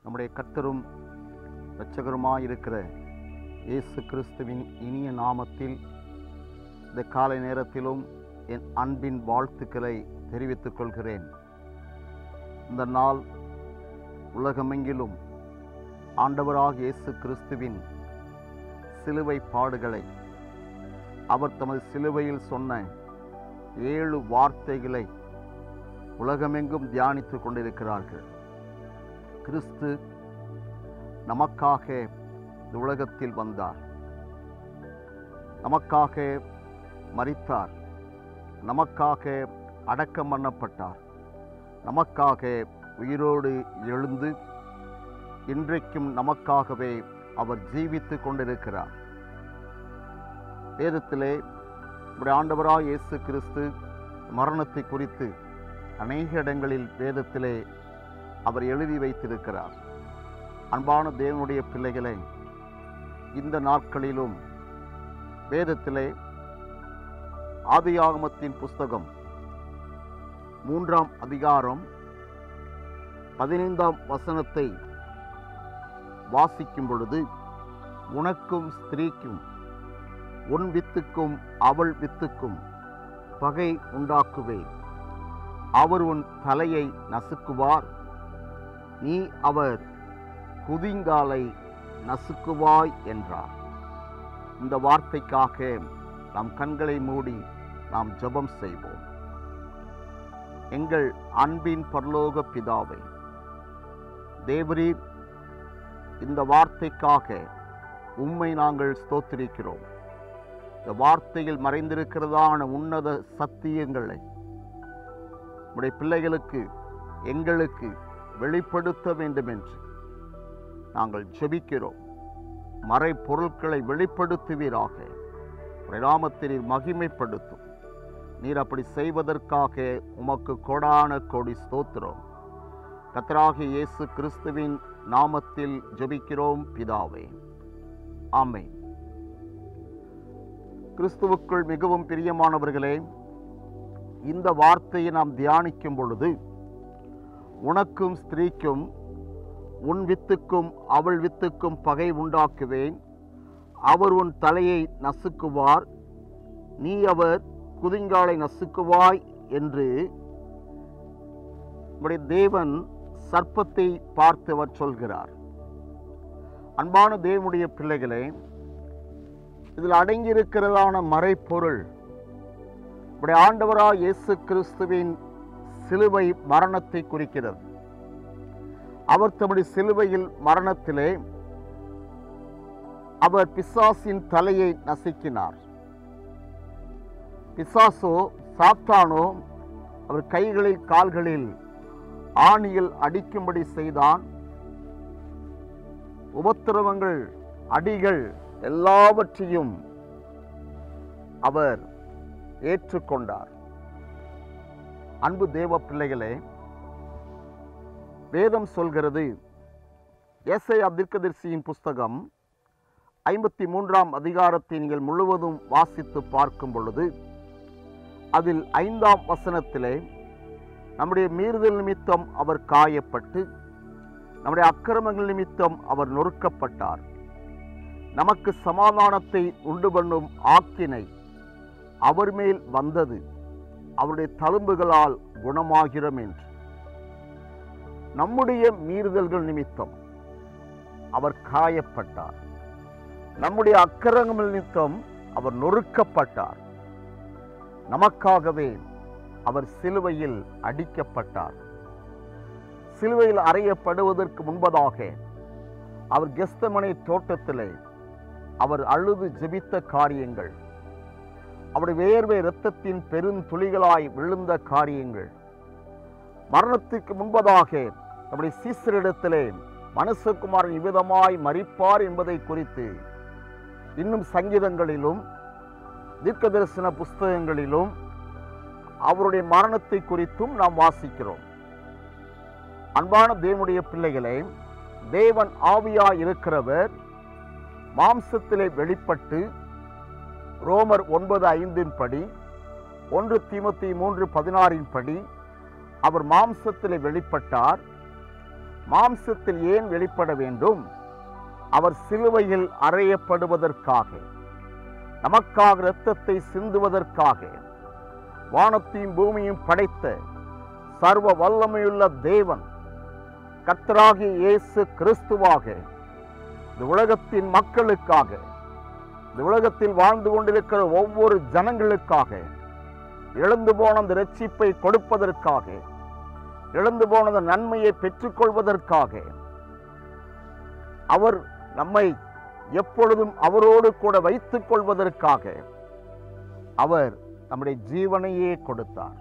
நம்முடைய கர்த்தரும் இரட்சகருமாயிருக்கிற இயேசு கிறிஸ்துவின் இனிய நாமத்தில் இந்த காலை நேரத்திலும் என் அன்பின் வாழ்த்துக்களை தெரிவித்துக் கொள்கிறேன் இந்த நாள் உலகமெங்கிலும் ஆண்டவராக இயேசு கிறிஸ்துவின் சிலுவை பாடுகளை அவர் தமது சிலுவையில் சொன்ன ஏழு வார்த்தைகளை உலகமெங்கும் தியானித்துக் கொண்டிருக்கிறார்கள் கிறிஸ்து நமக்காக இந்த உலகத்தில் வந்தார் நமக்காக மரித்தார் நமக்காக அடக்கம் பண்ணப்பட்டார் நமக்காக உயிரோடு எழுந்து இன்றைக்கும் நமக்காகவே அவர் ஜீவித்து கொண்டிருக்கிறார் வேதத்திலே நம்முடைய ஆண்டவராக இயேசு கிறிஸ்து மரணத்தை குறித்து அநேக இடங்களில் வேதத்திலே அவர் எழுதி வைத்திருக்கிறார் அன்பான தேவனுடைய பிள்ளைகளை இந்த நாட்களிலும் வேதத்திலே ஆதியாகமத்தின் புஸ்தகம் மூன்றாம் அதிகாரம் பதினைந்தாம் வசனத்தை வாசிக்கும் பொழுது உனக்கும் ஸ்திரீக்கும் உன் வித்துக்கும் அவள் வித்துக்கும் பகை உண்டாக்குவேன் அவர் உன் தலையை நசுக்குவார் நீ அவர் குதிங்காலை நசுக்குவாய் என்றார் இந்த வார்த்தைக்காக நாம் கண்களை மூடி நாம் ஜெபம் செய்வோம் எங்கள் அன்பின் பரலோக பிதாவை தேவரீர் இந்த வார்த்தைக்காக உம்மை நாங்கள் ஸ்தோத்திரிக்கிறோம் இந்த வார்த்தையில் மறைந்திருக்கிறதான உன்னத சத்தியங்களை உடைய பிள்ளைகளுக்கு எங்களுக்கு வெளிப்படுத்த வேண்டும் என்று நாங்கள் ஜெபிக்கிறோம் மறைப்பொருட்களை வெளிப்படுத்துவீராக உடைய நாமத்தை நீர் மகிமைப்படுத்தும் நீர் அப்படி செய்வதற்காக உமக்கு கொடான கோடி ஸ்தோத்திரம் கத்தராகிய இயேசு கிறிஸ்துவின் நாமத்தில் ஜெபிக்கிறோம் பிதாவே ஆமென் கிறிஸ்துவுக்குள் மிகவும் பிரியமானவர்களே இந்த வார்த்தையை நாம் தியானிக்கும் பொழுது உனக்கும் ஸ்திரீக்கும் உன் வித்துக்கும் அவள் வித்துக்கும் பகை உண்டாக்குவேன் அவர் உன் தலையை நசுக்குவார் நீ அவர் குதிங்காலை நசுக்குவாய் என்று நம்முடைய தேவன் சர்ப்பத்தை பார்த்து அவர் சொல்கிறார் அன்பான தேவனுடைய பிள்ளைகளே இதில் அடங்கியிருக்கிறதான மறைப்பொருள் நம்முடைய ஆண்டவராக இயேசு கிறிஸ்துவின் சிலுவை மரணத்தை குறிக்கிறது அவர் தம்முடைய சிலுவையில் மரணத்திலே அவர் பிசாசின் தலையை நசுக்கினார் பிசாசோ சாத்தானோ அவர் கைகளில் கால்களில் ஆணியில் அடிக்கும்படி செய்தான் உபத்திரவங்கள் அடிகள் எல்லாவற்றையும் அவர் ஏற்றுக்கொண்டார் அன்பு தேவ பிள்ளைகளே வேதம் சொல்கிறது எஸ்ஐ அப்துல்கதிர்சியின் புஸ்தகம் ஐம்பத்தி மூன்றாம் அதிகாரத்தை நீங்கள் முழுவதும் வாசித்து பார்க்கும் பொழுது அதில் ஐந்தாம் வசனத்திலே நம்முடைய மீறுதல் நிமித்தம் அவர் காயப்பட்டு நம்முடைய அக்கிரமங்கள் நிமித்தம் அவர் நொறுக்கப்பட்டார் நமக்கு சமாதானத்தை உண்டு பண்ணும் ஆக்கினை அவர் மேல் வந்தது அவருடைய தழும்புகளால் குணமாகிறோம் என்று நம்முடைய மீறுதல்கள் நிமித்தம் அவர் காயப்பட்டார் நம்முடைய அக்கிரகங்கள் நிமித்தம் அவர் நொறுக்கப்பட்டார் நமக்காகவே அவர் சிலுவையில் அடிக்கப்பட்டார் சிலுவையில் அறையப்படுவதற்கு முன்பதாக அவர் கெஸ்தமனை தோட்டத்திலே அவர் அழுது ஜெபித்த காரியங்கள் அவருடைய வேர்வை இரத்தத்தின் பெருந்துளிகளாய் விழுந்த காரியங்கள் மரணத்துக்கு முன்பதாக நம்முடைய சீசரிடத்திலே மனுஷகுமாரன் இவ்விதமாய் மறிப்பார் என்பதை குறித்து இன்னும் சங்கீதங்களிலும் தீர்க்க தரிசன புஸ்தகங்களிலும் அவருடைய மரணத்தை குறித்தும் நாம் வாசிக்கிறோம் அன்பான தேவனுடைய பிள்ளைகளே தேவன் ஆவியாய் இருக்கிறவர் மாம்சத்திலே வெளிப்பட்டு ரோமர் ஒன்பது ஐந்தின் படி ஒன்று தீமத்தி மூன்று பதினாறின் படி அவர் மாம்சத்திலே வெளிப்பட்டார் மாம்சத்தில் ஏன் வெளிப்பட வேண்டும் அவர் சிலுவையில் அறையப்படுவதற்காக நமக்காக இரத்தத்தை சிந்துவதற்காக வானத்தையும் பூமியும் படைத்த சர்வ வல்லமையுள்ள தேவன் கர்த்தராகிய இயேசு கிறிஸ்துவாக இந்த உலகத்தின் மக்களுக்காக இந்த உலகத்தில் வாழ்ந்து கொண்டிருக்கிற ஒவ்வொரு ஜனங்களுக்காக இழந்து போன அந்த ரட்சிப்பை கொடுப்பதற்காக இழந்து போன அந்த நன்மையை பெற்றுக்கொள்வதற்காக அவர் நம்மை எப்பொழுதும் அவரோடு கூட வைத்துக் கொள்வதற்காக அவர் நம்முடைய ஜீவனையே கொடுத்தார்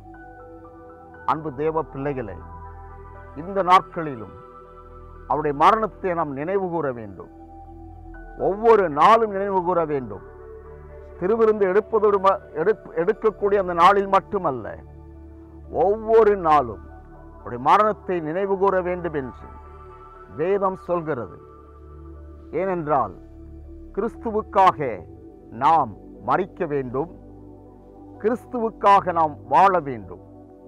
அன்பு தேவ பிள்ளைகளை இந்த நாட்களிலும் அவருடைய மரணத்தை நாம் நினைவு கூற வேண்டும் ஒவ்வொரு நாளும் நினைவு கூற வேண்டும் திருவிருந்து எடுப்பதோடு ம- எடுப்- எடுக்கக்கூடிய அந்த நாளில் மட்டுமல்ல ஒவ்வொரு நாளும் அவருடைய மரணத்தை நினைவு கூற வேண்டும் என்று வேதம் சொல்கிறது ஏனென்றால் கிறிஸ்துவுக்காக நாம் மறிக்க வேண்டும் கிறிஸ்துவுக்காக நாம் வாழ வேண்டும்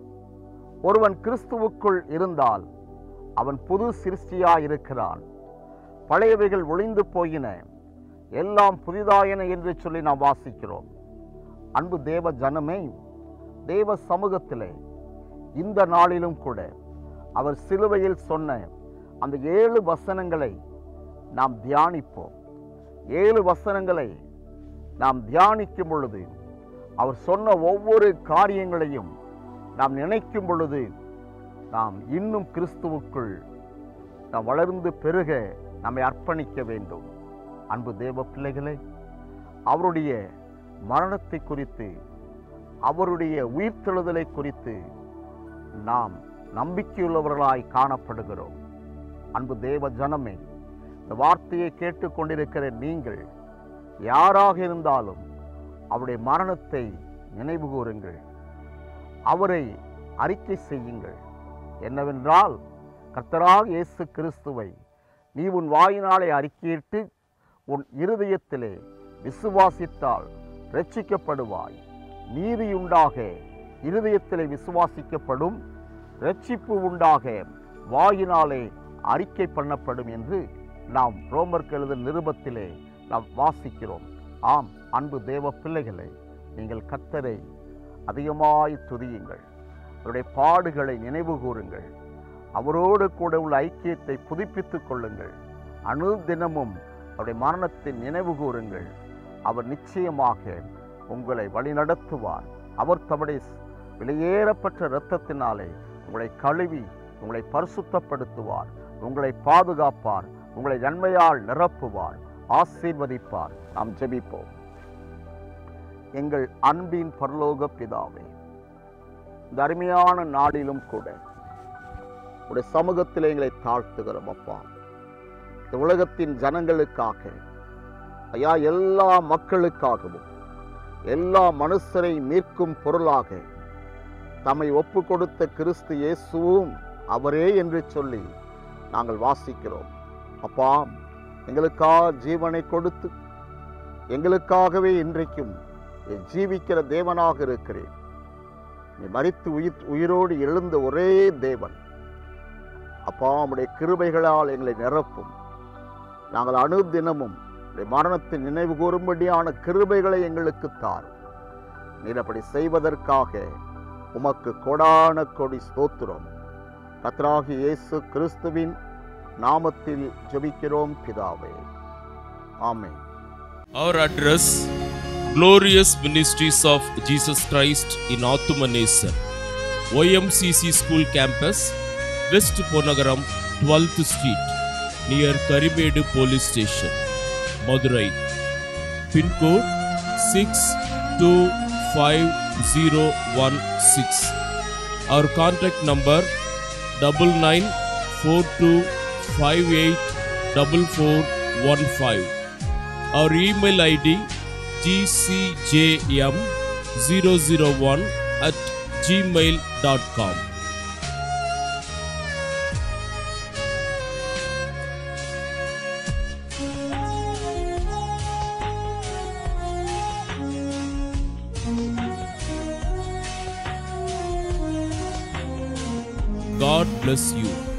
ஒருவன் கிறிஸ்துவுக்குள் இருந்தால் அவன் புது சிருஷ்டியாய் இருக்கிறான் பழையவைகள் ஒளிந்து போயின எல்லாம் புதிதாயின என்று சொல்லி நாம் வாசிக்கிறோம் அன்பு தேவ ஜனமே தேவ சமூகத்திலே இந்த நாளிலும் கூட அவர் சிலுவையில் சொன்ன அந்த ஏழு வசனங்களை நாம் தியானிப்போம் ஏழு வசனங்களை நாம் தியானிக்கும் பொழுது அவர் சொன்ன ஒவ்வொரு காரியங்களையும் நாம் நினைக்கும் பொழுது நாம் இன்னும் கிறிஸ்துவுக்குள் நாம் வளர்ந்து பெருக நம்மை அர்ப்பணிக்க வேண்டும் அன்பு தேவ பிள்ளைகளே அவருடைய மரணத்தை குறித்து அவருடைய உயிர்த்தெழுதலை குறித்து நாம் நம்பிக்கையுள்ளவர்களாய் காணப்படுகிறோம் அன்பு தேவ ஜனமே இந்த வார்த்தையை கேட்டுக்கொண்டிருக்கிற நீங்கள் யாராக இருந்தாலும் அவருடைய மரணத்தை நினைவு கூறுங்கள் அவரை அறிக்கை செய்யுங்கள் என்னவென்றால் கர்த்தராக இயேசு கிறிஸ்துவை நீ உன் வாயினாலே அறிக்கையிட்டு உன் இருதயத்திலே விசுவாசித்தால் ரட்சிக்கப்படுவாய் நீதியுண்டாக இருதயத்திலே விசுவாசிக்கப்படும் ரட்சிப்பு உண்டாக வாயினாலே அறிக்கை பண்ணப்படும் என்று நாம் ரோமருக்கு எழுத நிருபத்திலே நாம் வாசிக்கிறோம் ஆம் அன்பு தேவ பிள்ளைகளே நீங்கள் கத்தரை அதிகமாய் துதியுங்கள் அவருடைய பாடுகளை நினைவு கூறுங்கள் அவரோடு கூட உள்ள ஐக்கியத்தை புதுப்பித்துக் கொள்ளுங்கள் அணு தினமும் அவருடைய மரணத்தை நினைவு கூறுங்கள் அவர் நிச்சயமாக உங்களை வழிநடத்துவார் அவர் தம்முடைய வெளியேறப்பட்ட இரத்தத்தினாலே உங்களை கழுவி உங்களை பரிசுத்தப்படுத்துவார் உங்களை பாதுகாப்பார் உங்களை நன்மையால் நிரப்புவார் ஆசீர்வதிப்பார் நாம் ஜெபிப்போம் எங்கள் அன்பின் பரலோக பிதாவே இந்த அருமையான நாளிலும் கூட உடைய சமூகத்தில் எங்களை தாழ்த்துகிறோம் அப்பா இந்த உலகத்தின் ஜனங்களுக்காக ஐயா எல்லா மக்களுக்காகவும் எல்லா மனுஷரை மீட்கும் பொருளாக தம்மை ஒப்பு கொடுத்த கிறிஸ்து இயேசுவும் அவரே என்று சொல்லி நாங்கள் வாசிக்கிறோம் அப்பா எங்களுக்காக ஜீவனை கொடுத்து எங்களுக்காகவே இன்றைக்கும் நீ ஜீவிக்கிற தேவனாக இருக்கிறேன் நீ மரித்து உயிர் உயிரோடு எழுந்த ஒரே தேவன் அப்பா உம்முடைய கிருபைகளால் எங்களை நிரப்பும் நாங்கள் அனுதினமும் உம்முடைய மரணத்தை நினைவு கூறும்படியான கிருபைகளை எங்களுக்கு தாரும் நீர் அப்படி செய்வதற்காக உமக்கு கொடான கொடி ஸ்தோத்திரம் கத்ராகி இயேசு கிறிஸ்துவின் நாமத்தில் ஜெபிக்கிறோம் பிதாவே ஆமென் Our address Glorious Ministries of Jesus Christ in Athumanesar, YMCC School Campus, West Ponagaram, 12th Street, near Karimedu Police Station, Madurai. Pin code 625016. Our contact number double nine four two five eight double four one five. Our email ID gcjm001 at gmail.com. God bless you.